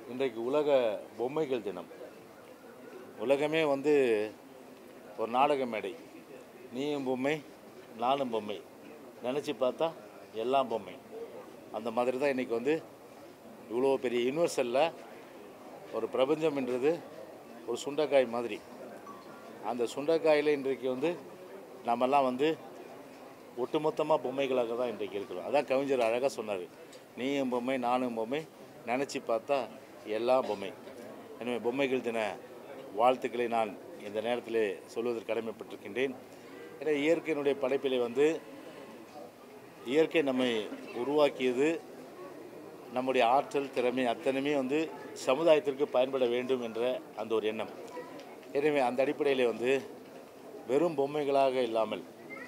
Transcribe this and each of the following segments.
இன்றைக்கு உலக பொம்மைகள் தினம் உலகமே வந்து ஒரு நாடக மேடை நீயும் பொம்மை நானும் பொம்மை நினச்சி பார்த்தா எல்லாம் பொம்மை அந்த மாதிரி தான் இன்றைக்கி வந்து இவ்வளோ பெரிய யூனிவர்சலில் ஒரு பிரபஞ்சம்ன்றது ஒரு சுண்டைக்காய் மாதிரி அந்த சுண்டைக்காயில் இன்றைக்கு வந்து நம்மெல்லாம் வந்து ஒட்டுமொத்தமாக பொம்மைகளாக தான் இன்றைக்கு இருக்கிறோம் அதான் கவிஞர் அழகாக சொன்னார் நீயும் பொம்மை நானும் பொம்மை நினச்சி பார்த்தா எல்லாம் பொம்மை எனவே பொம்மைகள் தின வாழ்த்துக்களை நான் இந்த நேரத்தில் சொல்வதற்கு கடமைப்பட்டிருக்கின்றேன் ஏன்னா இயற்கையினுடைய படைப்பிலே வந்து இயற்கை நம்மை உருவாக்கியது நம்முடைய ஆற்றல் திறமை அத்தனையுமே வந்து சமுதாயத்திற்கு பயன்பட வேண்டும் என்ற அந்த ஒரு எண்ணம் எனவே அந்த அடிப்படையில் வந்து வெறும் பொம்மைகளாக இல்லாமல்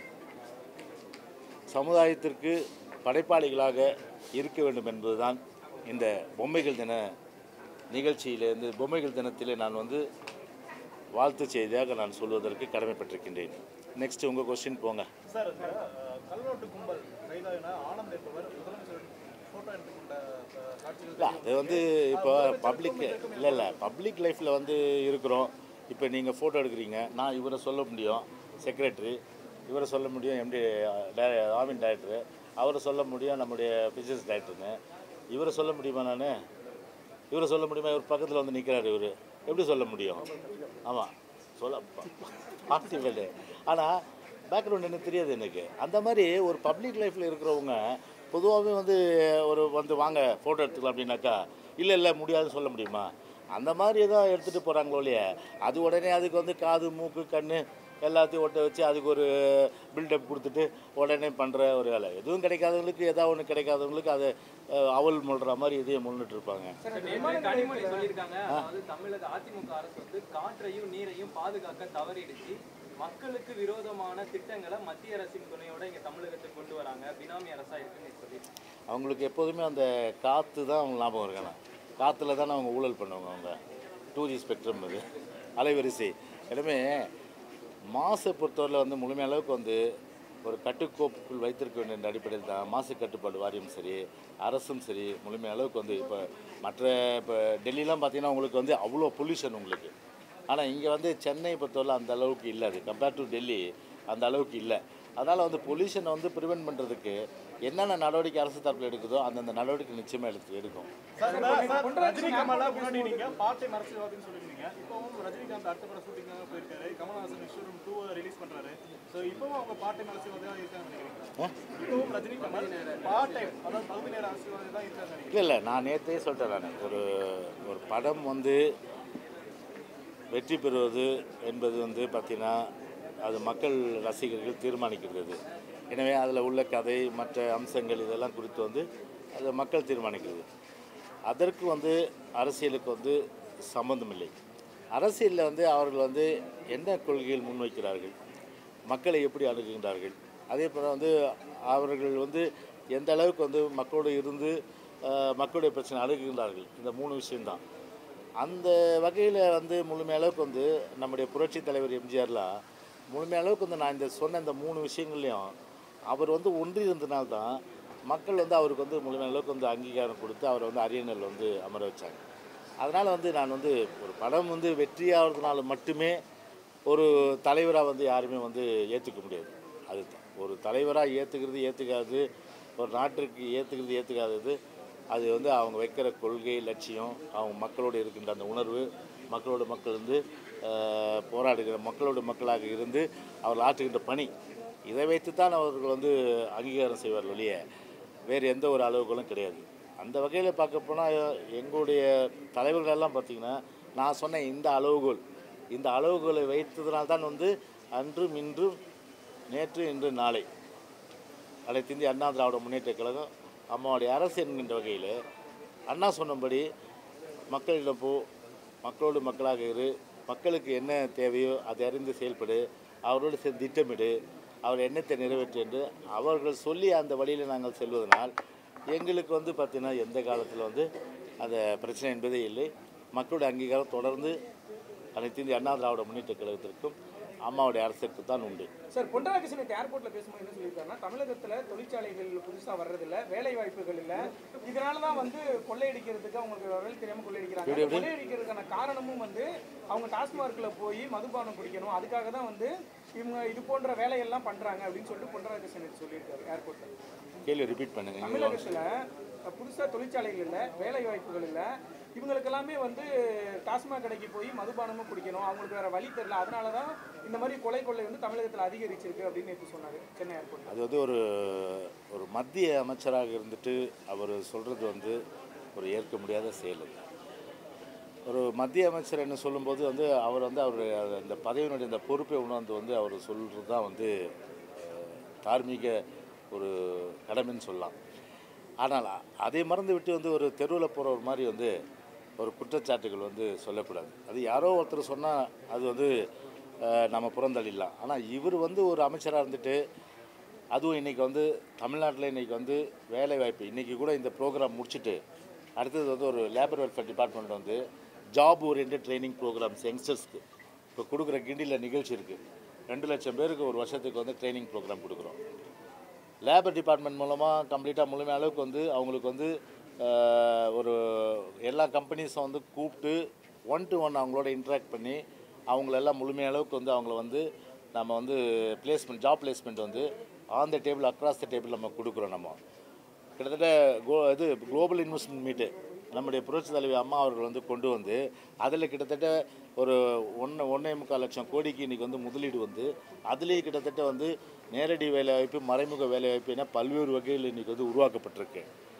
சமுதாயத்திற்கு படைப்பாளிகளாக இருக்க வேண்டும் என்பதுதான் இந்த பொம்மைகள் தின நிகழ்ச்சியிலே இந்த பொம்மைகள் தினத்திலே நான் வந்து வாழ்த்து செய்தியாக நான் சொல்வதற்கு கடமைப்பட்டிருக்கின்றேன் நெக்ஸ்ட் உங்கள் கொஸ்டின் போங்க சார் இந்த அஹ், கல்வெட்டு கும்பல் கைதாகின ஆனந்த் என்பவர் முதலமைச்சர் போட்டோ எடுத்துக்கொண்ட அஹ், காட்சிகள் இல்லை அது வந்து இப்போ பப்ளிக் இல்லை இல்லை பப்ளிக் லைஃப்பில் வந்து இருக்கிறோம் இப்போ நீங்கள் ஃபோட்டோ எடுக்கிறீங்க நான் இவரை சொல்ல முடியும் செக்ரட்டரி இவரை சொல்ல முடியும் எம்டி ஆவின் டைரக்டரு அவரை சொல்ல முடியும் நம்முடைய பிசினஸ் டைரக்டர்னு இவரை சொல்ல முடியுமா நான் இவரை சொல்ல முடியுமா இவர் பக்கத்தில் வந்து நிற்கிறாரு இவர் எப்படி சொல்ல முடியும் ஆமாம் சொல்ல பாசிட்டிவ் ஆனால் பேக்ரவுண்ட் எனக்கு தெரியாது எனக்கு அந்த மாதிரி ஒரு பப்ளிக் லைஃப்பில் இருக்கிறவங்க பொதுவாகவே வந்து ஒரு வந்து வாங்க ஃபோட்டோ எடுத்துக்கலாம் அப்படின்னாக்கா இல்லை இல்லை முடியாதுன்னு சொல்ல முடியுமா அந்த மாதிரி தான் எடுத்துகிட்டு போகிறாங்களோ இல்லையா அது உடனே அதுக்கு வந்து காது மூக்கு கண் எல்லாத்தையும் ஒட்ட வச்சு அதுக்கு ஒரு பில்டப் கொடுத்துட்டு உடனே பண்ணுற ஒரு வேலை எதுவும் கிடைக்காதவங்களுக்கு ஏதாவது ஒன்று கிடைக்காதவங்களுக்கு அதை அஹ், அவல் முள்ளுற மாதிரி இதையும் முன்னிட்டு இருப்பாங்க நேற்று கனிமொழி சொல்லியிருக்காங்க அதாவது தமிழக அதிமுக அரசு வந்து காற்றையும் நீரையும் பாதுகாக்க தவறிடுச்சு மக்களுக்கு விரோதமான திட்டங்களை மத்திய அரசின் துணையோட இங்க தமிழகத்துக்கு கொண்டு வராங்க பினாமி அரசா இருக்குன்னு சொல்லி அவங்களுக்கு எப்போதுமே அந்த காற்று தான் அவங்க ஞாபகம் இருக்கணும் காற்றுல தானே அவங்க ஊழல் பண்ணுவாங்க அவங்க டூ ஜி ஸ்பெக்ட்ரம் அது அலைவரிசை எனவே மாசை பொறுத்தவரையில் வந்து முழுமைய அளவுக்கு வந்து ஒரு கட்டுக்கோப்புக்குள் வைத்திருக்க வேண்டிய என்ற அடிப்படையில் தான் மாசு கட்டுப்பாடு வாரியம் சரி அரசும் சரி முழுமைய அளவுக்கு வந்து இப்போ மற்ற இப்போ டெல்லிலாம் பார்த்தீங்கன்னா உங்களுக்கு வந்து அவ்வளோ பொல்யூஷன் உங்களுக்கு ஆனால் இங்கே வந்து சென்னை பொறுத்தவரை அந்த அளவுக்கு இல்லை அது கம்பேர் டு டெல்லி அந்த அளவுக்கு இல்லை அதனால் வந்து பொல்யூஷனை வந்து ப்ரிவென்ட் பண்ணுறதுக்கு என்னென்ன நடவடிக்கை அரசு தரப்பில் எடுக்குதோ அந்தந்த நடவடிக்கை நிச்சயமாக எடுத்து எடுக்கும் சார் இந்த- சார், ரஜினிகமலா முன்னாடி நீங்க பார்ட் டைம் அரசியல்வாதின்னு சொல்லிருந்தீங்க இப்பவும் ரஜினிகாந்த் அடுத்த படம் ஷூட்டிங்காக போயிருக்காரு கமல்ஹாசன் விஸ்வரூபம் டூ ரிலீஸ் பண்றாரு ஸோ இப்பவும் அவங்க பார்ட் டைம் அரசியல்வாதியாக இருக்காங்க நினைக்கிறீங்க இப்பவும் ரஜினிகமல் பார்ட் டைம் அதாவது பகுதி நேர அரசியல்வாதி தான் இருக்காங்க நினைக்கிறீங்க இல்லை இல்லை நான் நேற்றே சொல்லிட்டேன் நான் ஒரு ஒரு படம் வந்து வெற்றி பெறுவது என்பது வந்து பார்த்திங்கன்னா அது மக்கள் ரசிகர்கள் தீர்மானிக்கிறது அது. எனவே அதில் உள்ள கதை மற்ற அம்சங்கள் இதெல்லாம் குறித்து வந்து அது மக்கள் தீர்மானிக்கிறது அதற்கு வந்து அரசியலுக்கு வந்து சம்பந்தம் இல்லை அரசியலில் வந்து அவர்கள் வந்து என்ன கொள்கைகள் முன்வைக்கிறார்கள் மக்களை எப்படி அணுகுகின்றார்கள் அதே போல் வந்து அவர்கள் வந்து எந்த அளவுக்கு வந்து மக்களோடு இருந்து அஹ், மக்களுடைய பிரச்சனை அணுகுகின்றார்கள் இந்த மூணு விஷயம்தான் அந்த வகையில் வந்து முழுமைய அளவுக்கு வந்து நம்முடைய புரட்சி தலைவர் எம்ஜிஆர்லாம் முழுமைய அளவுக்கு வந்து நான் இந்த சொன்ன இந்த மூணு விஷயங்கள்லையும் அவர் வந்து ஒன்றி இருந்தனால தான் மக்கள் வந்து அவருக்கு வந்து முழுமைய அளவுக்கு வந்து அங்கீகாரம் கொடுத்து அவரை வந்து அரியணையில் வந்து அமர வச்சாங்க அதனால் வந்து நான் வந்து ஒரு படம் வந்து வெற்றியாகிறதுனால மட்டுமே ஒரு தலைவராக வந்து யாருமே வந்து ஏற்றுக்க முடியாது அதுதான் ஒரு தலைவராக ஏற்றுக்கிறது ஏற்றுக்காது ஒரு நாட்டிற்கு ஏற்றுக்கிறது ஏற்றுக்காதது அது வந்து அவங்க வைக்கிற கொள்கை லட்சியம் அவங்க மக்களோடு இருக்கின்ற அந்த உணர்வு மக்களோட மக்கள் வந்து ஆஹ், போராடுகிற மக்களோட மக்களாக இருந்து அவர்கள் ஆற்றுகின்ற பணி இதை வைத்து தான் அவர்கள் வந்து அங்கீகாரம் செய்வார்கள் ஒழிய வேறு எந்த ஒரு அளவுகளும் கிடையாது அந்த வகையில் பார்க்க போனால் எங்களுடைய தலைவர்கள் எல்லாம் பார்த்திங்கன்னா நான் சொன்ன இந்த அளவுகோல் இந்த அளவுகோலை வைத்ததனால் தான் வந்து அன்றும் இன்றும் நேற்று இன்று நாளை அனைத்து இந்திய அண்ணா திராவிட முன்னேற்ற கழகம் அம்மாவுடைய அரசு என்கின்ற வகையில் அண்ணா சொன்னபடி மக்களிடம் போ மக்களோடு மக்களாக இரு மக்களுக்கு என்ன தேவையோ அதை அறிந்து செயல்படு அவரோடு சேர்ந்து திட்டமிடு அவர் எண்ணத்தை நிறைவேற்று என்று அவர்கள் சொல்லி அந்த வழியில் நாங்கள் செல்வதனால் எங்களுக்கு வந்து பார்த்திங்கன்னா எந்த காலத்தில் வந்து அந்த பிரச்சனை என்பதே இல்லை மக்களுடைய அங்கீகாரம் தொடர்ந்து அனைத்து இந்திய அண்ணா திராவிட முன்னேற்ற கழகத்திற்கும் அம்மாவுடைய அரசுக்கு தான் உண்டு சார் பொன்ராகிருஷ்ணன் நேற்று ஏர்போர்ட்ல பேசும்போது என்ன சொல்லியிருக்காருன்னா தமிழகத்துல தொழிற்சாலைகள் புதுசா வர்றதில்ல வேலை வாய்ப்புகள் இல்ல இதனால தான் வந்து கொள்ளையடிக்கிறதுக்கு அவங்களுக்கு வேலை தெரியாம கொள்ளையடிக்கிறாங்க கொள்ளையடிக்கிறதுக்கான காரணமும் வந்து அவங்க டாஸ்மார்க்ல போய் மதுபானம் குடிக்கணும் அதுக்காக தான் வந்து இவங்க இது போன்ற வேலையெல்லாம் பண்றாங்க அப்படின்னு சொல்லிட்டு பொன்ராகிருஷ்ணன் நேற்று சொல்லியிருக்காரு ஏர்போர்ட்ல கேள்வி ரிப்பீட் பண்ணுங்க நீங்க தமிழகத்துல புதுசா தொழிற்சாலைகள் இல்ல வேலை வாய்ப்புகள் இல்ல இவங்களுக்கு எல்லாமே வந்து டாஸ்மாக் கடைக்கு போய் மதுபானமும் குடிக்கணும் அவங்களுக்கு வேற வழி தெரியல அதனால தான் இந்த மாதிரி கொலை கொள்ளை வந்து தமிழகத்துல அதிகரிச்சிருக்கு அப்படின்னு நேற்று சொன்னாரு சென்னை ஏர்போர்ட்ல அது வந்து ஒரு ஒரு மத்திய அமைச்சராக இருந்துட்டு அவர் சொல்கிறது வந்து ஒரு ஏற்க முடியாத செயல் அது. ஒரு மத்திய அமைச்சர் என்ன சொல்லும்போது வந்து அவர் வந்து அவர் அந்த பதவியினுடைய அந்த பொறுப்பை உணர்ந்து வந்து அவர் சொல்கிறது தான் வந்து அஹ், தார்மீக ஒரு கடமைன்னு சொல்லலாம் ஆனால் அதை மறந்து விட்டு வந்து ஒரு தெருவில் போகிற ஒரு மாதிரி வந்து ஒரு குற்றச்சாட்டுகள் வந்து சொல்லக்கூடாது அது யாரோ ஒருத்தர் சொன்னால் அது வந்து அஹ், நம்ம புறந்தள்ளிடலாம் ஆனால் இவர் வந்து ஒரு அமைச்சராக இருந்துட்டு அதுவும் இன்றைக்கி வந்து தமிழ்நாட்டில் இன்றைக்கி வந்து வேலை வாய்ப்பு இன்றைக்கி கூட இந்த ப்ரோக்ராம் முடிச்சுட்டு அடுத்தது வந்து ஒரு லேபர் வெல்ஃபேர் டிபார்ட்மெண்ட் வந்து ஜாப் ஓரியன்ட் ட்ரைனிங் ப்ரோக்ராம்ஸ் யங்ஸ்டர்ஸ்க்கு இப்போ கொடுக்குற கிண்டியில் நிகழ்ச்சி இருக்குது ரெண்டு லட்சம் பேருக்கு ஒரு வருஷத்துக்கு வந்து ட்ரைனிங் ப்ரோக்ராம் கொடுக்குறோம் லேபர் டிபார்ட்மெண்ட் மூலமாக கம்ப்ளீட்டாக முழுமை அளவுக்கு வந்து அவங்களுக்கு வந்து ஆஹ், ஒரு எல்லா கம்பெனிஸும் வந்து கூப்பிட்டு ஒன் டு ஒன் அவங்களோட இன்ட்ராக்ட் பண்ணி அவங்களெல்லாம் முழுமை அளவுக்கு வந்து அவங்கள வந்து நம்ம வந்து பிளேஸ்மெண்ட் ஜாப் பிளேஸ்மெண்ட் வந்து on the table across the table நம்ம கொடுக்குறோம் நம்ம கிட்டத்தட்ட கோ இது குளோபல் இன்வெஸ்ட்மெண்ட் மீட்டு நம்முடைய புரட்சி தலைவி அம்மா அவர்கள் வந்து கொண்டு வந்து அதில் கிட்டத்தட்ட ஒரு ஒன்று ஒன்றே முக்கால் லட்சம் கோடிக்கு இன்றைக்கி வந்து முதலீடு வந்து அதுலேயே கிட்டத்தட்ட வந்து நேரடி வேலைவாய்ப்பு மறைமுக வேலைவாய்ப்பு என பல்வேறு வகையில் இன்றைக்கி வந்து உருவாக்கப்பட்டிருக்கு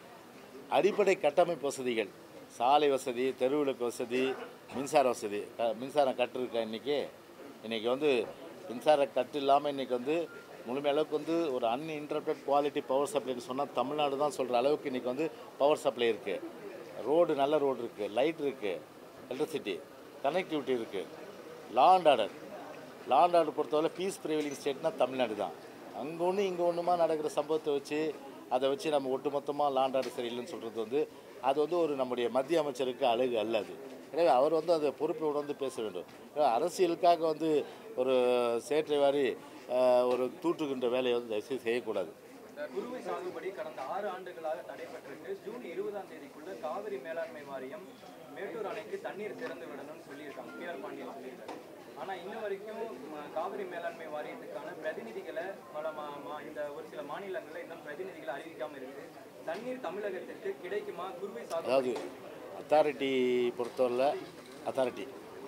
அடிப்படை கட்டமைப்பு வசதிகள் சாலை வசதி தெருவிளக்கு வசதி மின்சார வசதி க- மின்சாரம் கட்டு இருக்கா இன்றைக்கி இன்றைக்கி வந்து மின்சார கட்டு இல்லாமல் இன்றைக்கி வந்து முழுமை அளவுக்கு வந்து ஒரு அன்இன்டர்பிரட் குவாலிட்டி பவர் சப்ளைன்னு சொன்னால் தமிழ்நாடு தான் சொல்கிற அளவுக்கு இன்றைக்கி வந்து பவர் சப்ளை இருக்குது ரோடு நல்ல ரோடு இருக்குது லைட் இருக்குது எலக்ட்ரிசிட்டி கனெக்டிவிட்டி இருக்குது law and order law and order பொறுத்தவரை பீஸ் ப்ரிவலிங் ஸ்டேட்னா தமிழ்நாடு தான் அங்கே ஒன்று இங்கே ஒன்றுமா நடக்கிற சம்பவத்தை வச்சு அதை வச்சு நம்ம ஒட்டுமொத்தமாக லா அண்ட் ஆர்டர் சரியில்லைன்னு சொல்கிறது வந்து அது வந்து ஒரு நம்முடைய மத்திய அமைச்சருக்கு அழகு அல்ல அது எனவே அவர் வந்து அந்த பொறுப்பை உணர்ந்து பேச வேண்டும் ஏன்னா அரசியலுக்காக வந்து ஒரு சேற்றை வாரி ஆஹ், ஒரு தூற்றுகின்ற வேலையை வந்து தயவுசெய்து செய்யக்கூடாது குறுவை சாகுபடி கடந்த ஆறு ஆண்டுகளாக தடைபட்டிருக்கு ஜூன் இருபதாம் தேதிக்குள்ள காவிரி மேலாண்மை வாரியம் மேட்டூர் அணைக்கு தண்ணீர் திறந்து விடணும்னு சொல்லியிருக்காங்க கே ஆர் பாண்டியன் சொல்லியிருக்காரு ஆனா இன்ன வரைக்கும் ம, காவிரி மேலாண்மை வாரியத்துக்கான பிரதிநிதிகளை பல மா- மா- இந்த ஒரு சில மாநிலங்கள்ல இன்னும் பிரதிநிதிகளை அறிவிக்காம இருக்கு தண்ணீர் தமிழகத்திற்கு கிடைக்குமா குறுவை அதாவது சாகுபடி அத்தாரிட்டி பொறுத்தவரையில் அத்தாரிட்டி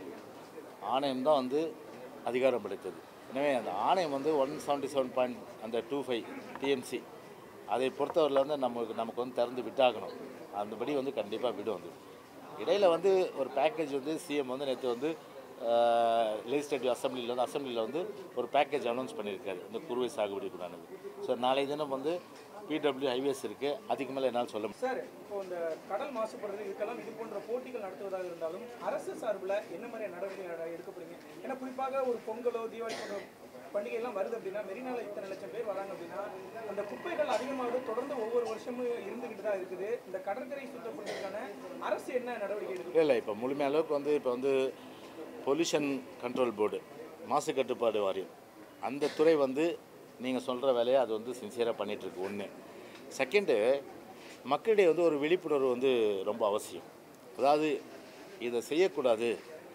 ஆணையம் தான் வந்து அதிகாரம் படைத்தது எனவே அந்த ஆணையம் வந்து ஒன் செவன்ட்டி செவன் பாயிண்ட் அந்த டூ ஃபைவ் டிஎம்சி அதை பொறுத்தவரையில் வந்து நமக்கு நமக்கு வந்து திறந்து விட்டாகணும் அந்தபடி வந்து கண்டிப்பாக விடும் வந்து இடையில் வந்து ஒரு பேக்கேஜ் வந்து சிஎம் வந்து நேற்று வந்து லெஜிஸ்லேட்டிவ் அசம்பிளியில் வந்து அசம்பிளியில் வந்து ஒரு பேக்கேஜ் அனௌன்ஸ் பண்ணியிருக்காரு இந்த குறுவை சாகுபடி கூடானது ஸோ நாளை தினம் வந்து பிடபிள்யூ ஹைவேஸ் இருக்குது அதுக்கு மேலே என்னால் சொல்ல முடியாது. சார் இப்போ இந்த கடல் மாசுபடுறது இதுக்கெல்லாம் இது போன்ற போட்டிகள் நடத்துவதாக இருந்தாலும் அரசு சார்பில் என்ன மாதிரியான நடவடிக்கை நட- எடுக்க போறீங்க ஏன்னா குறிப்பாக ஒரு பொங்கலோ தீபாவளி போன்ற பண்டிகை எல்லாம் வருது அப்படின்னா மெரினால இத்தனை லட்சம் பேர் வராங்க அப்படின்னா அந்த குப்பைகள் அதிகமாக தொடர்ந்து ஒவ்வொரு வருஷமும் இருந்துகிட்டு தான் இருக்குது இந்த கடற்கரை சுத்தப்படுறதுக்கான அரசு என்ன நடவடிக்கை எடுக்கும் இல்லை இல்லை இப்போ முழுமை அளவுக்கு வந்து இப்போ வந்து பொல்யூஷன் கண்ட்ரோல் போர்டு மாசு கட்டுப்பாடு வாரியம் அந்த துறை வந்து நீங்கள் சொல்கிற வேலையை அது வந்து சின்சியராக பண்ணிகிட்ருக்கு ஒன்று செகண்டு மக்களிடையே வந்து ஒரு விழிப்புணர்வு வந்து ரொம்ப அவசியம் அதாவது இதை செய்யக்கூடாது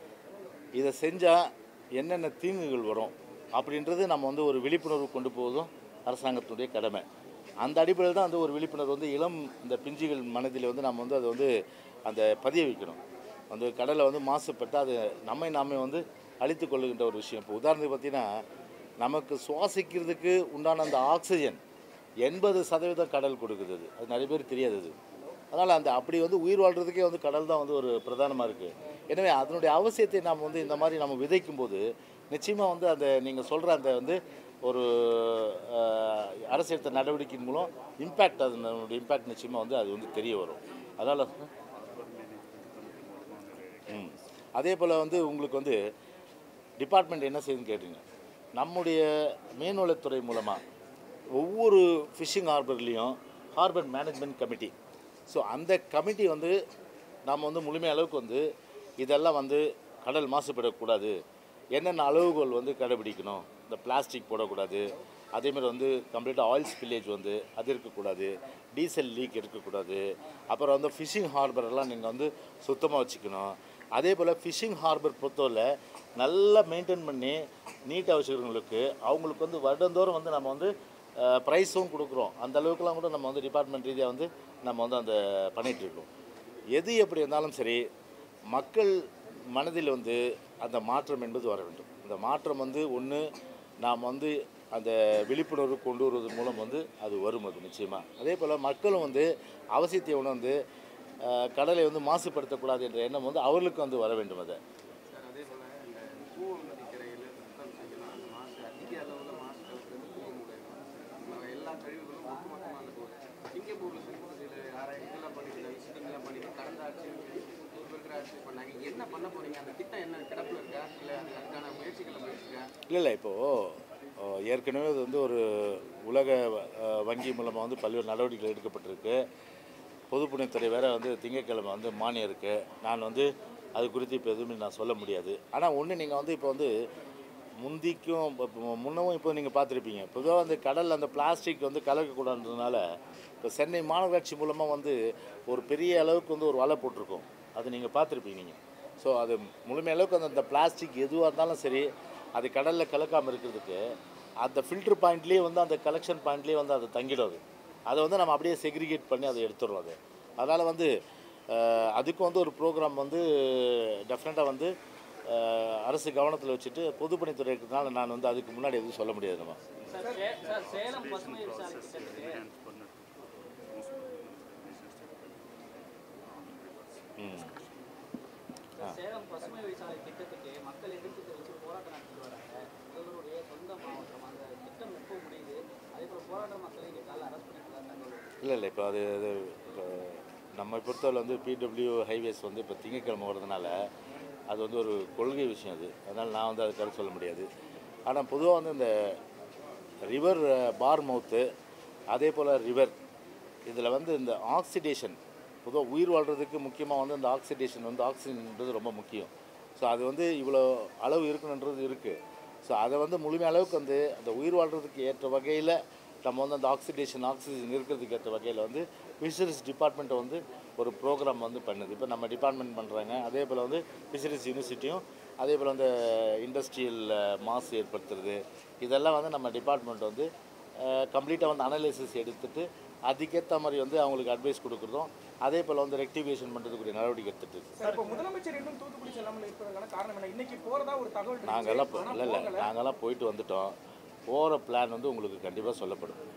இதை செஞ்சால் என்னென்ன தீங்குகள் வரும் அப்படின்றது நம்ம வந்து ஒரு விழிப்புணர்வு கொண்டு போவதும் அரசாங்கத்துடைய கடமை அந்த அடிப்படையில் தான் வந்து ஒரு விழிப்புணர்வு வந்து இளம் இந்த பிஞ்சுகள் மனதில் வந்து நம்ம வந்து அதை வந்து அந்த பதிய வைக்கணும் வந்து கடலை வந்து மாசுபட்டால் அது நம்மை நாமே வந்து அழித்து கொள்ளுகின்ற ஒரு விஷயம் இப்போ உதாரணத்துக்கு பார்த்தீங்கன்னா நமக்கு சுவாசிக்கிறதுக்கு உண்டான அந்த ஆக்சிஜன் எண்பது சதவீதம் கடல் கொடுக்குது அது. அது நிறைய பேர் தெரியாது அது அதனால் அந்த அப்படி வந்து உயிர் வாழ்கிறதுக்கே வந்து கடல் தான் வந்து ஒரு பிரதானமாக இருக்குது எனவே அதனுடைய அவசியத்தை நாம் வந்து இந்த மாதிரி நம்ம விதைக்கும் போது நிச்சயமாக வந்து அந்த நீங்கள் சொல்கிற அந்த வந்து ஒரு அஹ், அரசு எடுத்த நடவடிக்கையின் மூலம் இம்பேக்ட் அதனுடைய இம்பேக்ட் நிச்சயமாக வந்து அது வந்து தெரிய வரும் அதனால் ம் அதே போல் வந்து உங்களுக்கு வந்து டிபார்ட்மெண்ட் என்ன செய்யுதுன்னு கேட்டீங்க நம்முடைய மீன்வளத்துறை மூலமாக ஒவ்வொரு ஃபிஷிங் ஹார்பர்லேயும் ஹார்பர் மேனேஜ்மெண்ட் கமிட்டி ஸோ அந்த கமிட்டி வந்து நாம் வந்து முழுமை அளவுக்கு வந்து இதெல்லாம் வந்து கடல் மாசுபடக்கூடாது என்னென்ன அளவுகோல் வந்து கடைபிடிக்கணும் இந்த பிளாஸ்டிக் போடக்கூடாது அதேமாதிரி வந்து கம்ப்ளீட்டாக ஆயில் ஸ்பில்லேஜ் வந்து அது இருக்கக்கூடாது டீசல் லீக் இருக்கக்கூடாது அப்புறம் வந்து ஃபிஷிங் ஹார்பர் எல்லாம் நீங்கள் வந்து சுத்தமாக வச்சுக்கணும் அதே போல் ஃபிஷிங் ஹார்பர் பொறுத்தவரை நல்லா மெயின்டைன் பண்ணி நீட்டாக வச்சுக்கிறவங்களுக்கு அவங்களுக்கு வந்து வருடந்தோறும் வந்து நம்ம வந்து ப்ரைஸும் கொடுக்குறோம் அந்த அளவுக்குலாம் கூட நம்ம வந்து டிபார்ட்மெண்ட் ரீதியாக வந்து நம்ம வந்து அந்த பண்ணிகிட்டு இருக்கோம் எது எப்படி இருந்தாலும் சரி மக்கள் மனதில் வந்து அந்த மாற்றம் என்பது வர வேண்டும் இந்த மாற்றம் வந்து ஒன்று நாம் வந்து அந்த விழிப்புணர்வு கொண்டு வருவது மூலம் வந்து அது வரும் அது நிச்சயமாக அதே போல் மக்களும் வந்து அவசியத்தை உணர்ந்து அஹ், கடலை வந்து மாசுபடுத்தக்கூடாது என்ற எண்ணம் வந்து அவர்களுக்கு வந்து வர வேண்டும் அதை சார் அதே போல் இந்த கூவம் நதிக்கரையில் சுத்தம் செய்யணும் அந்த மாசு அதிக அளவில் மாசு கலக்கிறது கூவம் மூலயமா நம்ம எல்லா கழிவுகளும் ஒட்டுமொத்தமாக அந்த போகுது சிங்கப்பூரில் சிங்கப்பூரில் யாராவது இதெல்லாம் பண்ணிட்டு விசிட்டிங்லாம் பண்ணிட்டு கடந்த ஆட்சி இப்போ இருக்கிற ஆட்சி பண்ணாங்க என்ன பண்ண போறீங்க அந்த திட்டம் என்ன கிடப்பில் இருக்கா இல்லை அதுக்கான முயற்சிகளை முயற்சிக்கா இல்லை இல்லை இப்போது ஏற்கனவே அது வந்து ஒரு உலக அஹ், வங்கி மூலமாக வந்து பல்வேறு நடவடிக்கைகள் எடுக்கப்பட்டிருக்கு பொதுப்பணித்துறை வேற வந்து திங்கட்கிழமை வந்து மானியம் இருக்குது நான் வந்து அது குறித்து இப்போ எதுவுமே நான் சொல்ல முடியாது ஆனால் ஒன்று நீங்கள் வந்து இப்போ வந்து முந்திக்கும் இப்போ இப்போ முன்னவும் இப்போ நீங்கள் பார்த்துருப்பீங்க பொதுவாக வந்து கடலில் அந்த பிளாஸ்டிக் வந்து கலக்கக்கூடாதுன்றதுனால இப்போ சென்னை மாநகராட்சி மூலமாக வந்து ஒரு பெரிய அளவுக்கு வந்து ஒரு வலை போட்டிருக்கோம் அது நீங்கள் பார்த்துருப்பீங்க நீங்கள் ஸோ அது முழுமை அளவுக்கு அந்த அந்த பிளாஸ்டிக் எதுவாக இருந்தாலும் சரி அது கடலில் கலக்காமல் இருக்கிறதுக்கு அந்த ஃபில்டர் பாயிண்ட்லேயே வந்து அந்த கலெக்ஷன் பாயிண்ட்லேயே வந்து அது தங்கிடும் அது அதை வந்து நம்ம அப்படியே செக்ரிகேட் பண்ணி அதை எடுத்துடுறோம் அது அதனால் வந்து அஹ், அதுக்கும் வந்து ஒரு ப்ரோக்ராம் வந்து டெஃபினட்டாக வந்து அஹ், அரசு கவனத்தில் வச்சுட்டு பொதுப்பணித்துறை இருக்கிறதுனால நான் வந்து அதுக்கு முன்னாடி எதுவும் சொல்ல முடியாது நம்ம சார் சே- சார் சேலம் பசுமை விசாலை திட்டத்துக்கு ம் சார், சேலம் பசுமை விசாலை திட்டத்துக்கு மக்கள் எதிர்ப்பு தெரிவித்து போராட்டம் நடத்திட்டு வராங்க முதல்வருடைய சொந்த மாவட்டம் அந்த திட்டம் எப்போ முடியுது அதே போல் போராட்ட மக்களை இங்கே காலைல அரெஸ்ட் பண்ணிட்டு தகவல் இல்லை இல்லை இப்போ அது அது இப்போ நம்ம பொறுத்தவரை வந்து பிடபிள்யூ ஹைவேஸ் வந்து இப்போ திங்கட்கிழமை வரதுனால அது வந்து ஒரு கொள்கை விஷயம் அது அதனால் நான் வந்து அது கருத்து சொல்ல முடியாது ஆனால் பொதுவாக வந்து இந்த ரிவர் பார் மவுத்து அதே போல் ரிவர் இதில் வந்து இந்த ஆக்சிடேஷன் பொதுவாக உயிர் வாழ்கிறதுக்கு முக்கியமாக வந்து இந்த ஆக்சிடேஷன் வந்து ஆக்சிஜன்ன்றது ரொம்ப முக்கியம் ஸோ அது வந்து இவ்வளோ அளவு இருக்கணுன்றது இருக்குது ஸோ அதை வந்து முழுமை அளவுக்கு வந்து அந்த உயிர் வாழ்கிறதுக்கு ஏற்ற வகையில் நம்ம வந்து அந்த ஆக்சிடேஷன் ஆக்சிஜன் இருக்கிறதுக்கு ஏற்ற வகையில் வந்து ஃபிஷரிஸ் டிபார்ட்மெண்ட்டை வந்து ஒரு ப்ரோக்ராம் வந்து பண்ணுது இப்போ நம்ம டிபார்ட்மெண்ட் பண்ணுறாங்க அதே போல் வந்து ஃபிஷரிஸ் யூனிவர்சிட்டியும் அதே போல் வந்து இண்டஸ்ட்ரியல் மாசு ஏற்படுத்துறது இதெல்லாம் வந்து நம்ம டிபார்ட்மெண்ட் வந்து கம்ப்ளீட்டாக வந்து அனலைசிஸ் எடுத்துட்டு அதுக்கேற்ற மாதிரி வந்து அவங்களுக்கு அட்வைஸ் கொடுக்குறதும் அதே போல் வந்து ரெக்டிஃபிகேஷன் பண்ணுறதுக்குரிய நடவடிக்கை எடுத்துட்டு இருக்கு சார் இப்போ முதலமைச்சர் இன்னும் தூத்துக்குடி செல்லாமல் இருப்பதற்கான காரணம் என்ன இன்னைக்கு போறதா ஒரு தகவல் இருந்துச்சு. நாங்கெல்லாம் போ- ஆனா இல்லை இல்லை போகல. நாங்கெல்லாம் போயிட்டு வந்துட்டோம் போகிற பிளான் வந்து உங்களுக்கு கண்டிப்பாக சொல்லப்படும்